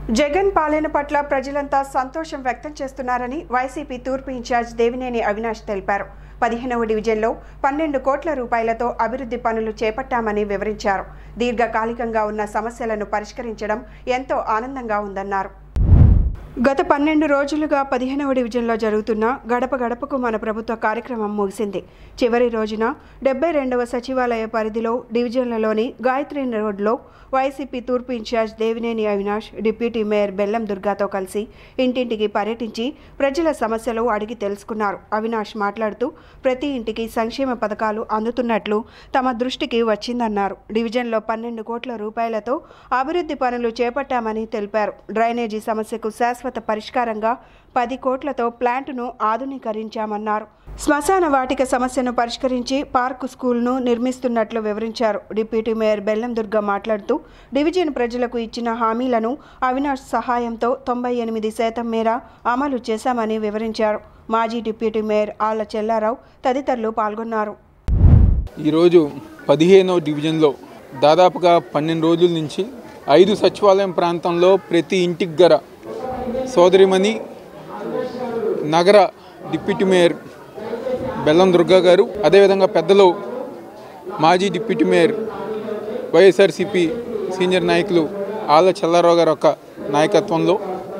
జగన్ పాలన పట్ల ప్రజలంతా సంతోషం వ్యక్తం చేస్తున్నారని వైసీపీ తూర్పు ఇన్ఛార్జ్ దేవినేని అవినాష్ తెలిపారు పదిహేనవ డివిజన్లో పన్నెండు కోట్ల రూపాయలతో అభివృద్ధి పనులు చేపట్టామని వివరించారు దీర్ఘకాలికంగా ఉన్న సమస్యలను పరిష్కరించడం ఎంతో ఆనందంగా ఉందన్నారు గత పన్నెండు రోజులుగా పదిహేనవ డివిజన్లో జరుగుతున్న గడప గడపకు మన ప్రభుత్వ కార్యక్రమం ముగిసింది చివరి రోజున డెబ్బై రెండవ సచివాలయ పరిధిలో డివిజన్లలోని గాయత్రి రోడ్లో వైసీపీ తూర్పు incharge Devineni Avinash deputy mayor Bellam దుర్గాతో కలిసి ఇంటింటికి పర్యటించి ప్రజల సమస్యలు అడిగి తెలుసుకున్నారు అవినాష్ మాట్లాడుతూ ప్రతి ఇంటికి సంక్షేమ పథకాలు అందుతున్నట్లు తమ దృష్టికి వచ్చిందన్నారు డివిజన్లో పన్నెండు కోట్ల రూపాయలతో అభివృద్ధి పనులు చేపట్టామని తెలిపారు డ్రైనేజీ సమస్యకు శాశ్వత పరిష్కారంగా పది కోట్లతో ప్లాంటును ఆధునీకరించామన్నారు శ్మశాన వాటిక సమస్యను పరిష్కరించి పార్కు స్కూల్ను నిర్మిస్తున్నట్లు వివరించారు డిప్యూటీ మేయర్ బెల్లం దుర్గ మాట్లాడుతూ డివిజన్ ప్రజలకు ఇచ్చిన హామీలను అవినాష్ సహాయంతో తొంభై ఎనిమిది శాతం మేర అమలు చేశామని వివరించారు మాజీ డిప్యూటీ మేయర్ ఆళ్ల చెల్లారావు తదితరులు పాల్గొన్నారు ఈరోజు పదిహేనవ డివిజన్లో దాదాపుగా పన్నెండు రోజుల నుంచి ఐదు సచివాలయం ప్రాంతంలో ప్రతి ఇంటికి గర సోదరిమణి నగర డిప్యూటీ మేయర్ బెల్లం దుర్గా గారు అదేవిధంగా పెద్దలు మాజీ డిప్యూటీ మేయర్ వైఎస్ఆర్సిపి సీనియర్ నాయకులు ఆళ్ళ చెల్లారావు గారు ఒక నాయకత్వంలో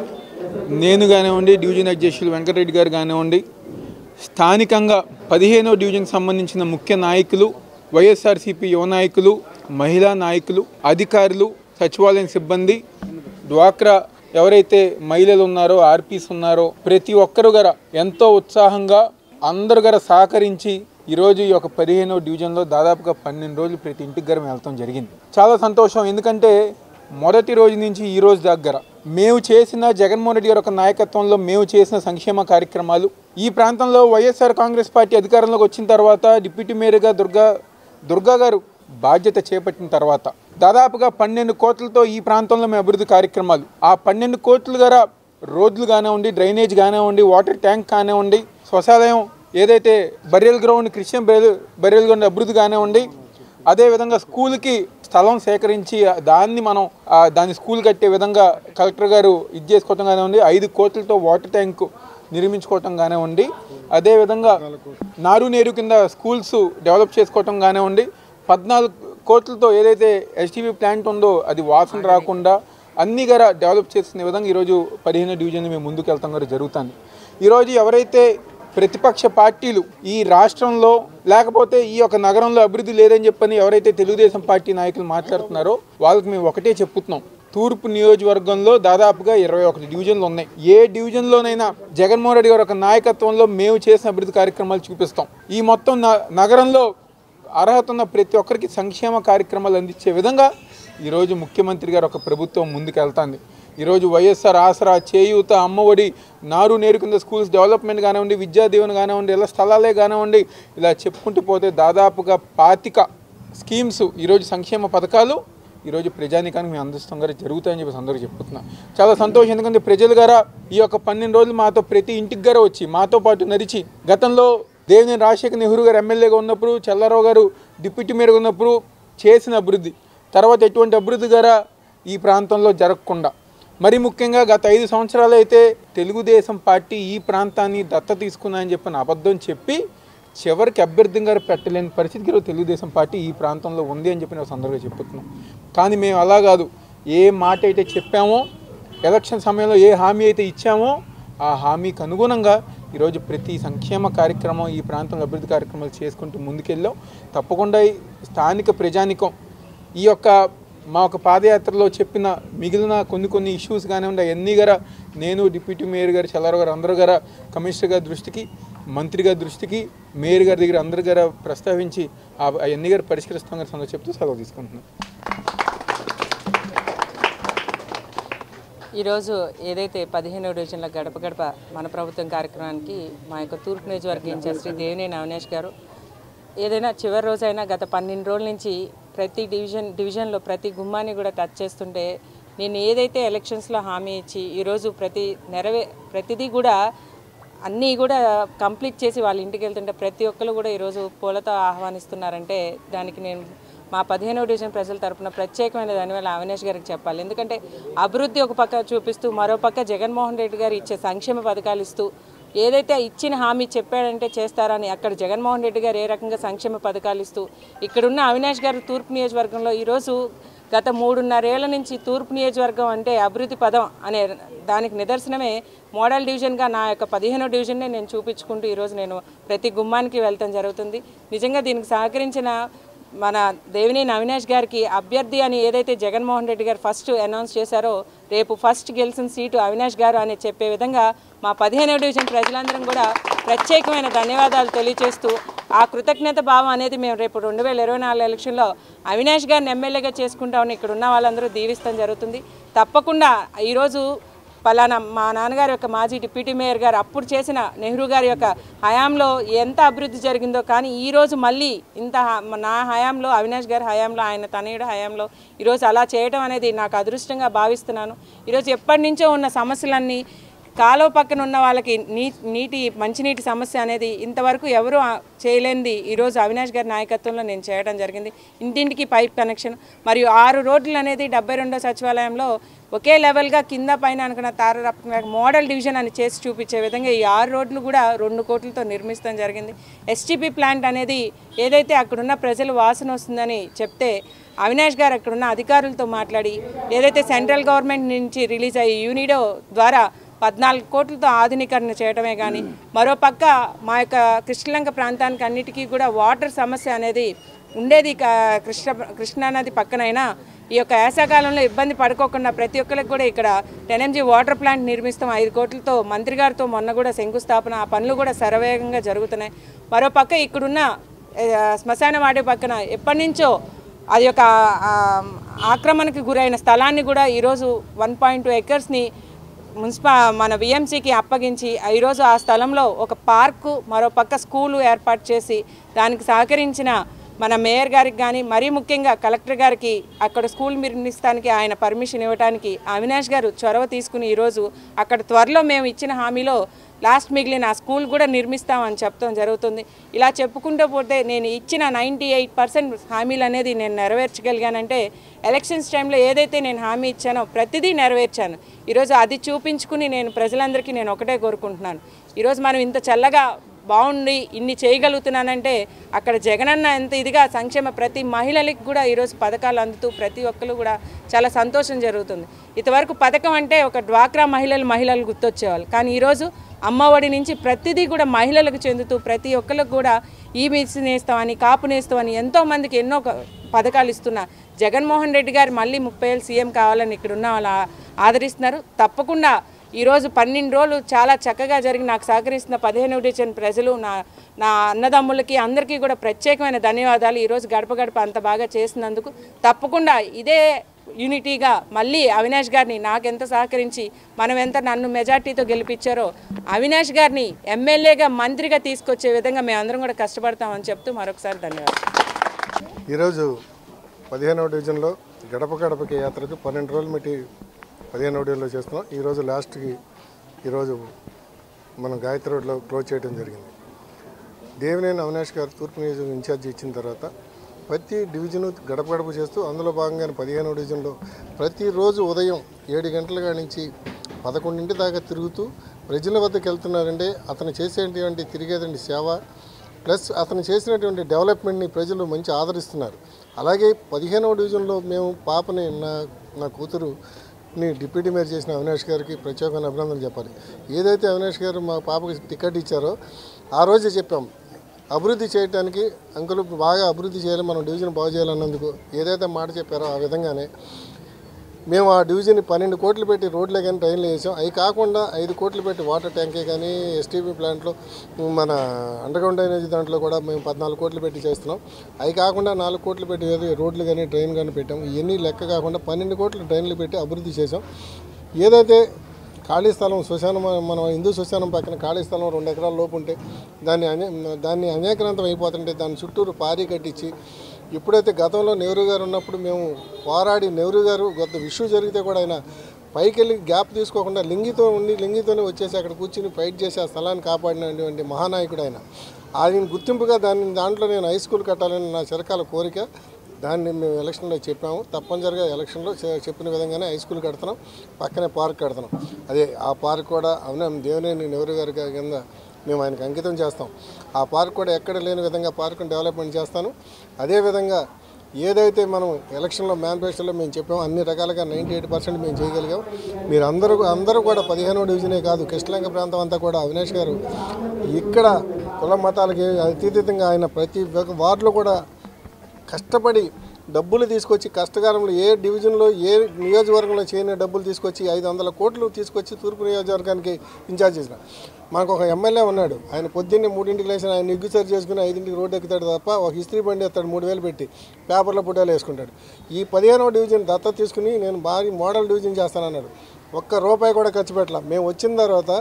నేను కానివ్వండి డివిజన్ అధ్యక్షులు వెంకటరెడ్డి గారు కానివ్వండి స్థానికంగా పదిహేనో డివిజన్కి సంబంధించిన ముఖ్య నాయకులు వైఎస్ఆర్సీపీ యువ నాయకులు మహిళా నాయకులు అధికారులు సచివాలయం సిబ్బంది డ్వాక్రా ఎవరైతే మహిళలు ఉన్నారో ఆర్పీస్ ఉన్నారో ప్రతి ఒక్కరు గర ఎంతో ఉత్సాహంగా అందరు గర సహకరించి ఈరోజు ఈ యొక్క పదిహేనో డివిజన్లో దాదాపుగా పన్నెండు రోజులు ప్రతి ఇంటికి గర వెళ్తాం జరిగింది చాలా సంతోషం ఎందుకంటే మొదటి రోజు నుంచి ఈ రోజు దగ్గర మేము చేసిన జగన్మోహన్ రెడ్డి గారి యొక్క నాయకత్వంలో మేము చేసిన సంక్షేమ కార్యక్రమాలు ఈ ప్రాంతంలో వైఎస్ఆర్ కాంగ్రెస్ పార్టీ అధికారంలోకి వచ్చిన తర్వాత డిప్యూటీ మేయర్గా దుర్గా దుర్గా గారు బాధ్యత చేపట్టిన తర్వాత దాదాపుగా పన్నెండు కోట్లతో ఈ ప్రాంతంలో మేము అభివృద్ధి కార్యక్రమాలు ఆ పన్నెండు కోట్ల గల రోడ్లు కానివ్వండి డ్రైనేజ్ కానివ్వండి వాటర్ ట్యాంక్ కానివ్వండి శ్మశాలయం ఏదైతే burial ground Christian burial burial ground అభివృద్ధి కానివ్వండి అదేవిధంగా స్కూల్కి స్థలం సేకరించి దాన్ని మనం ఆ, దాని స్కూల్ కట్టే విధంగా కలెక్టర్ గారు ఇది చేసుకోవటం కానివ్వండి ఐదు కోట్లతో వాటర్ ట్యాంక్ నిర్మించుకోవటం కానివ్వండి అదేవిధంగా నారు నేరు కింద స్కూల్స్ డెవలప్ చేసుకోవటం కానివ్వండి పద్నాలుగు కోట్లతో ఏదైతే ఎస్టీవీ ప్లాంట్ ఉందో అది వాసన రాకుండా అన్ని గర డెవలప్ చేసుకునే విధంగా ఈరోజు పదిహేను డివిజన్ మేము ముందుకు వెళ్తాం గారు జరుగుతుంది ఈరోజు ఎవరైతే ప్రతిపక్ష పార్టీలు ఈ రాష్ట్రంలో లేకపోతే ఈ యొక్క నగరంలో అభివృద్ధి లేదని చెప్పని ఎవరైతే తెలుగుదేశం పార్టీ నాయకులు మాట్లాడుతున్నారో వాళ్ళకి మేము ఒకటే చెప్పుతున్నాం తూర్పు నియోజకవర్గంలో దాదాపుగా ఇరవై ఒకటి డివిజన్లు ఉన్నాయి ఏ డివిజన్లోనైనా జగన్మోహన్ రెడ్డి గారి యొక్క నాయకత్వంలో మేము చేసిన అభివృద్ధి కార్యక్రమాలు చూపిస్తాం ఈ మొత్తం న- నగరంలో అర్హత ఉన్న ప్రతి ఒక్కరికి సంక్షేమ కార్యక్రమాలు అందించే విధంగా ఈరోజు ముఖ్యమంత్రి గారు ఒక ప్రభుత్వం ముందుకు వెళ్తుంది ఈరోజు వైఎస్ఆర్ ఆసరా చేయూత అమ్మఒడి నారు నేరు కింద స్కూల్స్ డెవలప్మెంట్ కానివ్వండి విద్యా దీవెన కానివ్వండి ఇలా స్థలాలే కానివ్వండి ఇలా చెప్పుకుంటూ పోతే దాదాపుగా పాతిక స్కీమ్స్ ఈరోజు సంక్షేమ పథకాలు ఈరోజు ప్రజానికానికి మేము అందిస్తాం గారు జరుగుతాయని చెప్పేసి అందరూ చెప్తున్నాం చాలా సంతోషం ఎందుకంటే ప్రజలు గారా ఈ యొక్క పన్నెండు రోజులు మాతో ప్రతి ఇంటికి గారా వచ్చి మాతో పాటు నడిచి గతంలో దేవినేని రాజశేఖర్ నెహ్రూ గారు ఎమ్మెల్యేగా ఉన్నప్పుడు చల్లారావు గారు డిప్యూటీ మేయర్గా ఉన్నప్పుడు చేసిన అభివృద్ధి తర్వాత ఎటువంటి అభివృద్ధి గారా ఈ ప్రాంతంలో జరగకుండా మరి ముఖ్యంగా గత ఐదు సంవత్సరాలు అయితే తెలుగుదేశం పార్టీ ఈ ప్రాంతాన్ని దత్త తీసుకుందని చెప్పిన అబద్ధం చెప్పి చివరికి అభ్యర్థి గారు పెట్టలేని పరిస్థితికి ఈరోజు తెలుగుదేశం పార్టీ ఈ ప్రాంతంలో ఉంది అని చెప్పి నేను సందర్భంగా చెప్పుతున్నాం కానీ మేము అలా కాదు ఏ మాట అయితే చెప్పామో ఎలక్షన్ సమయంలో ఏ హామీ అయితే ఇచ్చామో ఆ హామీకి అనుగుణంగా ఈరోజు ప్రతి సంక్షేమ కార్యక్రమం ఈ ప్రాంతంలో అభివృద్ధి కార్యక్రమాలు చేసుకుంటూ ముందుకెళ్ళాం తప్పకుండా ఈ స్థానిక ప్రజానికం ఈ యొక్క మా యొక్క పాదయాత్రలో చెప్పిన మిగిలిన కొన్ని కొన్ని ఇష్యూస్ కానివ్వండి అవన్నీ గారా నేను డిప్యూటీ మేయర్ గారు చల్లారావు గారు అందరూ గారా కమిషనర్ గారి దృష్టికి మంత్రి గారి దృష్టికి మేయర్ గారి దగ్గర అందరి గారు ప్రస్తావించి ఆ- అవన్నీ గారు పరిష్కరిస్తాం గారు సంగతి చెప్తూ సెలవు తీసుకుంటున్నాను ఈరోజు ఏదైతే పదిహేనో డివిజన్ల గడప గడప మన ప్రభుత్వం కార్యక్రమానికి మా యొక్క తూర్పు నియోజకవర్గ ఇన్ఛార్జ్ శ్రీ దేవినేని అవినాష్ గారు ఏదైనా చివరి రోజైనా గత పన్నెండు రోజుల నుంచి ప్రతి డివిజన్ డివిజన్లో ప్రతి గుమ్మాన్ని కూడా టచ్ చేస్తుంటే నేను ఏదైతే ఎలక్షన్స్లో హామీ ఇచ్చి ఈరోజు ప్రతి నెరవే ప్రతిదీ కూడా అన్నీ కూడా కంప్లీట్ చేసి వాళ్ళ ఇంటికి వెళ్తుంటే ప్రతి ఒక్కరు కూడా ఈరోజు పూలతో ఆహ్వానిస్తున్నారంటే దానికి నేను మా పదిహేనవ డివిజన్ ప్రజల తరపున ప్రత్యేకమైన ధన్యవాదాలు అవినాష్ గారికి చెప్పాలి ఎందుకంటే అభివృద్ధి ఒక పక్క చూపిస్తూ మరో పక్క జగన్మోహన్ రెడ్డి గారు ఇచ్చే సంక్షేమ పథకాలు ఇస్తూ ఏదైతే ఇచ్చిన హామీ చెప్పాడంటే చేస్తారని అక్కడ జగన్మోహన్ రెడ్డి గారు ఏ రకంగా సంక్షేమ పథకాలు ఇస్తూ ఇక్కడున్న అవినాష్ గారు తూర్పు నియోజకవర్గంలో ఈరోజు గత మూడున్నరేళ్ల నుంచి తూర్పు నియోజకవర్గం అంటే అభివృద్ధి పదం అనే దానికి నిదర్శనమే మోడల్ డివిజన్గా నా యొక్క పదిహేనో డివిజన్నే నేను చూపించుకుంటూ ఈరోజు నేను ప్రతి గుమ్మానికి వెళ్తాం జరుగుతుంది నిజంగా దీనికి సహకరించిన మన దేవినేని అవినాష్ గారికి అభ్యర్థి అని ఏదైతే జగన్మోహన్ రెడ్డి గారు ఫస్ట్ అనౌన్స్ చేశారో రేపు ఫస్ట్ గెలిచిన సీటు అవినాష్ గారు అని చెప్పే విధంగా మా పదిహేనవ డివిజన్ ప్రజలందరం కూడా ప్రత్యేకమైన ధన్యవాదాలు తెలియజేస్తూ ఆ కృతజ్ఞత భావం అనేది మేము రేపు రెండు వేల ఇరవై నాలుగు ఎలక్షన్లో అవినాష్ గారిని ఎమ్మెల్యేగా చేసుకుంటామని ఇక్కడ ఉన్న వాళ్ళందరూ దీవిస్తాం జరుగుతుంది తప్పకుండా ఈరోజు పలానా మా నాన్నగారి యొక్క మాజీ డిప్యూటీ మేయర్ గారు అప్పుడు చేసిన నెహ్రూ గారి యొక్క హయాంలో ఎంత అభివృద్ధి జరిగిందో కానీ ఈరోజు మళ్ళీ ఇంత హా- నా హయాంలో అవినాష్ గారి హయాంలో ఆయన తనయుడు హయాంలో ఈరోజు అలా చేయడం అనేది నాకు అదృష్టంగా భావిస్తున్నాను ఈరోజు ఎప్పటి నుంచో ఉన్న సమస్యలన్నీ కాలువ పక్కన ఉన్న వాళ్ళకి నీ నీటి మంచినీటి సమస్య అనేది ఇంతవరకు ఎవరు ఆ- చేయలేనిది ఈరోజు అవినాష్ గారి నాయకత్వంలో నేను చేయడం జరిగింది ఇంటింటికి పైప్ కనెక్షన్ మరియు ఆరు రోడ్లు అనేది డెబ్బై రెండో సచివాలయంలో ఒకే లెవెల్గా కింద పైన అనుకున్న తార మోడల్ డివిజన్ అని చేసి చూపించే విధంగా ఈ ఆరు రోడ్లు కూడా రెండు కోట్లతో నిర్మిస్తాం జరిగింది ఎస్టీపీ ప్లాంట్ అనేది ఏదైతే అక్కడున్న ప్రజలు వాసన వస్తుందని చెప్తే అవినాష్ గారు అక్కడున్న అధికారులతో మాట్లాడి ఏదైతే సెంట్రల్ గవర్నమెంట్ నుంచి రిలీజ్ అయ్యే యూనిడో ద్వారా పద్నాలుగు కోట్లతో ఆధునీకరణ చేయడమే కానీ మరోపక్క మా యొక్క కృష్ణలంక ప్రాంతానికి అన్నిటికీ కూడా వాటర్ సమస్య అనేది ఉండేది క- కృష్ణ కృష్ణానది పక్కనైనా ఈ యొక్క వేసవకాలంలో ఇబ్బంది పడుకోకుండా ప్రతి ఒక్కరికి కూడా ఇక్కడ టెన్ఎంజీ వాటర్ ప్లాంట్ నిర్మిస్తాం ఐదు కోట్లతో మంత్రి గారితో మొన్న కూడా శంకుస్థాపన ఆ పనులు కూడా శరవేగంగా జరుగుతున్నాయి మరోపక్క ఇక్కడున్న ఆ, శ్మశాన వాడి పక్కన ఎప్పటి నుంచో అది యొక్క ఆ, ఆక్రమణకు గురైన స్థలాన్ని కూడా ఈరోజు వన్ పాయింట్ టూ ఎకర్స్ని మున్సిపా మన విఎంసీకి అప్పగించి ఈరోజు ఆ స్థలంలో ఒక పార్కు మరో పక్క స్కూలు ఏర్పాటు చేసి దానికి సహకరించిన మన మేయర్ గారికి కానీ మరీ ముఖ్యంగా కలెక్టర్ గారికి అక్కడ స్కూల్ నిర్మిస్తానికి ఆయన పర్మిషన్ ఇవ్వడానికి అవినాష్ గారు చొరవ తీసుకుని ఈరోజు అక్కడ త్వరలో మేము ఇచ్చిన హామీలో లాస్ట్ మిగిలిన ఆ స్కూల్ కూడా నిర్మిస్తామని చెప్పడం జరుగుతుంది ఇలా చెప్పుకుంటూ పోతే నేను ఇచ్చిన నైంటీ ఎయిట్ పర్సెంట్ హామీలు అనేది నేను నెరవేర్చగలిగానంటే ఎలక్షన్స్ టైంలో ఏదైతే నేను హామీ ఇచ్చానో ప్రతిదీ నెరవేర్చాను ఈరోజు అది చూపించుకుని నేను ప్రజలందరికీ నేను ఒకటే కోరుకుంటున్నాను ఈరోజు మనం ఇంత చల్లగా బాగుండి ఇన్ని చేయగలుగుతున్నానంటే అక్కడ జగనన్న ఎంత ఇదిగా సంక్షేమ ప్రతి మహిళలకి కూడా ఈరోజు పథకాలు అందుతూ ప్రతి ఒక్కరు కూడా చాలా సంతోషం జరుగుతుంది ఇంతవరకు పథకం అంటే ఒక డ్వాక్రా మహిళలు మహిళలు గుర్తొచ్చేవాళ్ళు కానీ ఈరోజు అమ్మఒడి నుంచి ప్రతిదీ కూడా మహిళలకు చెందుతూ ప్రతి ఒక్కరికి కూడా ఈ మిస్ నేస్తామని కాపు నేస్తామని ఎంతో మందికి ఎన్నో క- పథకాలు ఇస్తున్నా జగన్మోహన్ రెడ్డి గారు మళ్ళీ ముప్పై ఏళ్ళు సీఎం కావాలని ఇక్కడ ఉన్న వాళ్ళు ఆ- ఆదరిస్తున్నారు తప్పకుండా ఈరోజు పన్నెండు రోజులు చాలా చక్కగా జరిగి నాకు సహకరిస్తున్న పదిహేను డివిజన్ ప్రజలు నా నా అన్నదమ్ములకి అందరికీ కూడా ప్రత్యేకమైన ధన్యవాదాలు ఈరోజు గడప గడప అంత బాగా చేసినందుకు తప్పకుండా ఇదే యూనిటీగా మళ్ళీ అవినాష్ గారిని నాకెంత సహకరించి మనం ఎంత నన్ను మెజార్టీతో గెలిపించారో అవినాష్ గారిని ఎమ్మెల్యేగా మంత్రిగా తీసుకొచ్చే విధంగా మేమందరం కూడా కష్టపడతామని చెప్తూ మరొకసారి ధన్యవాదాలు ఈరోజు పదిహేనవ డివిజన్లో గడప గడపకి యాత్రకు పన్నెండు రోజులు పెట్టి పదిహేనవ డివిజన్లో చేస్తున్నాం ఈరోజు లాస్ట్కి ఈరోజు మనం గాయత్రి రోడ్లో క్లోజ్ చేయడం జరిగింది దేవినేని అవినాష్ గారు తూర్పు నియోజకవర్గం ఇన్ఛార్జి ఇచ్చిన తర్వాత ప్రతి డివిజను గడప గడప చేస్తూ అందులో భాగంగానే పదిహేనవ డివిజన్లో ప్రతిరోజు ఉదయం ఏడు గంటల కాడి నుంచి పదకొండింటి దాకా తిరుగుతూ ప్రజల వద్దకు వెళ్తున్నారంటే అతను చేసేటువంటి తిరిగేటువంటి సేవ ప్లస్ అతను చేసినటువంటి డెవలప్మెంట్ని ప్రజలు మంచి ఆదరిస్తున్నారు అలాగే పదిహేనవ డివిజన్లో మేము పాపని నా నా కూతురు ని డిప్యూటీ మేయర్ చేసిన అవినాష్ గారికి ప్రత్యేకమైన అభినందనలు చెప్పాలి ఏదైతే అవినాష్ గారు మా పాపకి టికెట్ ఇచ్చారో ఆ రోజే చెప్పాం అభివృద్ధి చేయడానికి అంకులు బాగా అభివృద్ధి చేయాలి మనం డివిజన్ బాగు చేయాలన్నందుకు ఏదైతే మాట చెప్పారో ఆ విధంగానే మేము ఆ డివిజన్ పన్నెండు కోట్లు పెట్టి రోడ్లే కానీ ట్రైన్లు వేసాం అవి కాకుండా ఐదు కోట్లు పెట్టి వాటర్ ట్యాంకే కానీ ఎస్టీపీ ప్లాంట్లో మన అండర్గ్రౌండ్ డ్రైనేజ్ దాంట్లో కూడా మేము పద్నాలుగు కోట్లు పెట్టి చేస్తున్నాం అవి కాకుండా నాలుగు కోట్లు పెట్టి వేరే రోడ్లు కానీ ట్రైన్ కానీ పెట్టాం ఇవన్నీ లెక్క కాకుండా పన్నెండు కోట్లు ట్రైన్లు పెట్టి అభివృద్ధి చేసాం ఏదైతే ఖాళీ స్థలం శ్మశానం మన హిందూ శ్మశానం పక్కన ఖాళీ స్థలం రెండు ఎకరాల లోపు ఉంటే దాన్ని అనే దాన్ని అనేకరంతం అయిపోతుంటే దాని చుట్టూరు పారీ కట్టించి ఎప్పుడైతే గతంలో నెహ్రూ గారు ఉన్నప్పుడు మేము పోరాడి నెహ్రూ గారు గొప్ప ఇష్యూ జరిగితే కూడా ఆయన పైకి వెళ్ళి గ్యాప్ తీసుకోకుండా లింగితో ఉండి లింగితోనే వచ్చేసి అక్కడ కూర్చుని ఫైట్ చేసి ఆ స్థలాన్ని కాపాడినటువంటి మహానాయకుడు ఆయన ఆయన గుర్తింపుగా దాన్ని దాంట్లో నేను హై స్కూల్ కట్టాలని నా చిరకాల కోరిక దాన్ని మేము ఎలక్షన్లో చెప్పాము తప్పనిసరిగా ఎలక్షన్లో చె- చెప్పిన విధంగానే హై స్కూల్ కడుతున్నాం పక్కనే పార్క్ కడుతున్నాం అదే ఆ పార్క్ కూడా అవునా దేవినేని నెహ్రూ గారి కింద మేము ఆయనకు అంకితం చేస్తాం ఆ పార్క్ కూడా ఎక్కడ లేని విధంగా పార్క్ను డెవలప్మెంట్ చేస్తాను అదేవిధంగా ఏదైతే మనం ఎలక్షన్లో మేనిఫెస్టోలో మేము చెప్పామో అన్ని రకాలుగా నైంటీ ఎయిట్ పర్సెంట్ మేము చేయగలిగాం మీరు అందరూ అందరూ కూడా పదిహేనో డివిజనే కాదు కృష్ణలంక ప్రాంతం అంతా కూడా అవినాష్ గారు ఇక్కడ కుల మతాలకి అతీతంగా ఆయన ప్రతి ఒక్క వార్డులో కూడా కష్టపడి డబ్బులు తీసుకొచ్చి కష్టకాలంలో ఏ డివిజన్లో ఏ నియోజకవర్గంలో చేయని డబ్బులు తీసుకొచ్చి ఐదు వందల కోట్లు తీసుకొచ్చి తూర్పు నియోజకవర్గానికి ఇన్ఛార్జ్ చేసిన మనకు ఒక ఎమ్మెల్యే ఉన్నాడు ఆయన పొద్దున్నే మూడింటికి లేచిన ఆయన ఎగ్గు సరి చేసుకుని ఐదింటికి రోడ్డు ఎక్కుతాడు తప్ప ఒక ఇస్త్రీ బండి ఎత్తాడు మూడు వేలు పెట్టి పేపర్లో పుట్టాలు వేసుకుంటాడు ఈ పదిహేనవ డివిజన్ దత్త తీసుకుని నేను భారీ మోడల్ డివిజన్ చేస్తానన్నాడు ఒక్క రూపాయి కూడా ఖర్చు పెట్టాల మేము వచ్చిన తర్వాత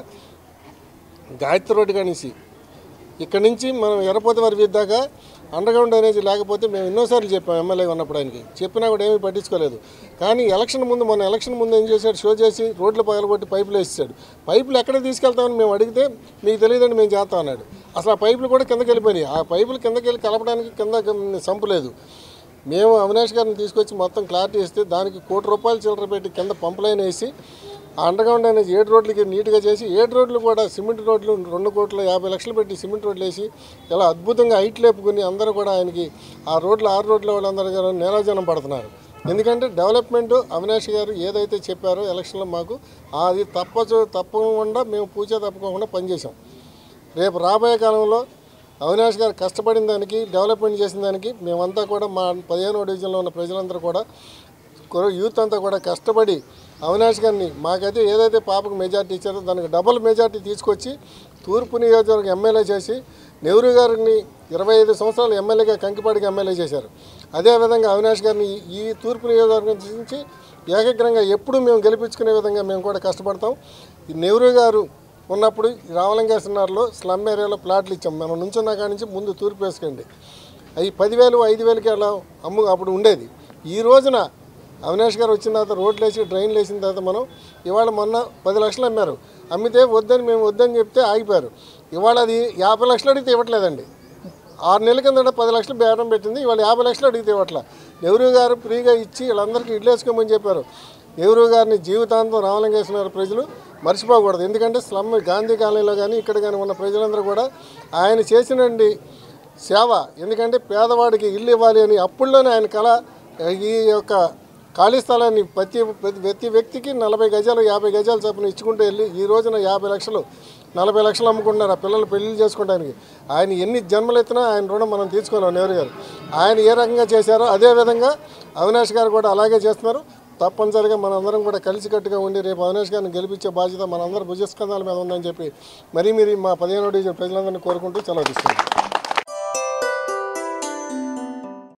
గాయత్రి రోడ్డు కనేసి ఇక్కడ నుంచి మనం ఎర్రపోతే వారి దాకా అండర్గ్రౌండ్ అనేది లేకపోతే మేము ఎన్నోసార్లు చెప్పాం ఎమ్మెల్యే ఉన్నప్పుడు ఆయనకి చెప్పినా కూడా ఏమీ పట్టించుకోలేదు కానీ ఎలక్షన్ ముందు మన ఎలక్షన్ ముందు ఏం చేశాడు షో చేసి రోడ్లు పగలగొట్టి పైపులు వేసాడు పైపులు ఎక్కడ తీసుకెళ్తామని మేము అడిగితే మీకు తెలియదండి మేము చేస్తాం అన్నాడు అసలు ఆ పైపులు కూడా కిందకి వెళ్ళిపోయినాయి ఆ పైపులు కిందకి వెళ్ళి కలపడానికి కింద సంపు లేదు మేము అవినాష్ గారిని తీసుకొచ్చి మొత్తం క్లారిటీ ఇస్తే దానికి కోటి రూపాయలు చిల్లర పెట్టి కింద పంప్ లైన్ వేసి ఆ అండర్గ్రౌండ్ అనేది ఏడు రోడ్లకి నీట్గా చేసి ఏడు రోడ్లు కూడా సిమెంట్ రోడ్లు రెండు కోట్ల యాభై లక్షలు పెట్టి సిమెంట్ రోడ్లు వేసి ఇలా అద్భుతంగా హైట్ లేపుకుని అందరూ కూడా ఆయనకి ఆ రోడ్లు ఆరు రోడ్ల వాళ్ళందరూ కూడా నీరాజనం పడుతున్నారు ఎందుకంటే డెవలప్మెంట్ అవినాష్ గారు ఏదైతే చెప్పారో ఎలక్షన్లో మాకు అది తప్పచు తప్పకుండా మేము పూచే తప్పకుండా పనిచేసాం రేపు రాబోయే కాలంలో అవినాష్ గారు కష్టపడిన దానికి డెవలప్మెంట్ చేసిన దానికి మేమంతా కూడా మా పదిహేనో డివిజన్లో ఉన్న ప్రజలందరూ కూడా కొర- యూత్ అంతా కూడా కష్టపడి అవినాష్ గారిని మాకైతే ఏదైతే పాపకు మెజార్టీ ఇచ్చారో దానికి డబుల్ మెజార్టీ తీసుకొచ్చి తూర్పు నియోజకవర్గం ఎమ్మెల్యే చేసి నెహ్రూ గారిని ఇరవై ఐదు సంవత్సరాలు ఎమ్మెల్యేగా కంకిపాడికి ఎమ్మెల్యే చేశారు అదేవిధంగా అవినాష్ గారిని ఈ తూర్పు నియోజకవర్గం నుంచి ఏకగ్రంగా ఎప్పుడు మేము గెలిపించుకునే విధంగా మేము కూడా కష్టపడతాం ఈ నెహ్రూ గారు ఉన్నప్పుడు ఈ రామలింగేశ్వరంలో స్లమ్ ఏరియాలో ప్లాట్లు ఇచ్చాం మనం నుంచున్న కాడి నుంచి ముందు తూర్పు వేసుకోండి అవి పదివేలు ఐదు వేలకి అలా అమ్ము అప్పుడు ఉండేది ఈ రోజున అవినాష్ గారు వచ్చిన తర్వాత రోడ్లు వేసి డ్రైన్లు వేసిన తర్వాత మనం ఇవాళ మొన్న పది లక్షలు అమ్మారు అమ్మితే వద్దని మేము వద్దని చెప్తే ఆగిపోయారు ఇవాళ అది యాభై లక్షలు అడిగితే ఇవ్వట్లేదండి ఆరు నెలల కింద పది లక్షలు బేరం పెట్టింది ఇవాళ యాభై లక్షలు అడిగితే ఇవ్వట్ల నెహ్రూ గారు ఫ్రీగా ఇచ్చి వీళ్ళందరికీ ఇడ్లు వేసుకోమని చెప్పారు నెహ్రూ గారిని జీవితాంతం రామలింగేశ్వర ప్రజలు మర్చిపోకూడదు ఎందుకంటే స్లమ్ గాంధీ కాలనీలో కానీ ఇక్కడ కానీ ఉన్న ప్రజలందరూ కూడా ఆయన చేసినండి సేవ ఎందుకంటే పేదవాడికి ఇల్లు ఇవ్వాలి అని అప్పుల్లోనే ఆయన కళ ఈ యొక్క ఖాళీ స్థలాన్ని ప్రతి ప్రతి ప్రతి వ్యక్తికి నలభై గజాలు యాభై గజాలు చొప్పున ఇచ్చుకుంటూ వెళ్ళి ఈ రోజున యాభై లక్షలు నలభై లక్షలు అమ్ముకుంటున్నారు ఆ పిల్లలు పెళ్లి చేసుకోవడానికి ఆయన ఎన్ని జన్మలు ఎత్తినా ఆయన రుణం మనం తీసుకోలేం నెహ్రూ గారు ఆయన ఏ రకంగా చేశారో అదే విధంగా అవినాష్ గారు కూడా అలాగే చేస్తున్నారు తప్పనిసరిగా మనందరం కూడా కలిసికట్టుగా ఉండి రేపు అవినాష్ గారిని గెలిపించే బాధ్యత మనందరం భుజస్కంధాల మీద ఉందని చెప్పి మరీ మీరు మా పదిహేను డివిజన్ ప్రజలందరినీ కోరుకుంటూ సెలవు తీసుకుంటాం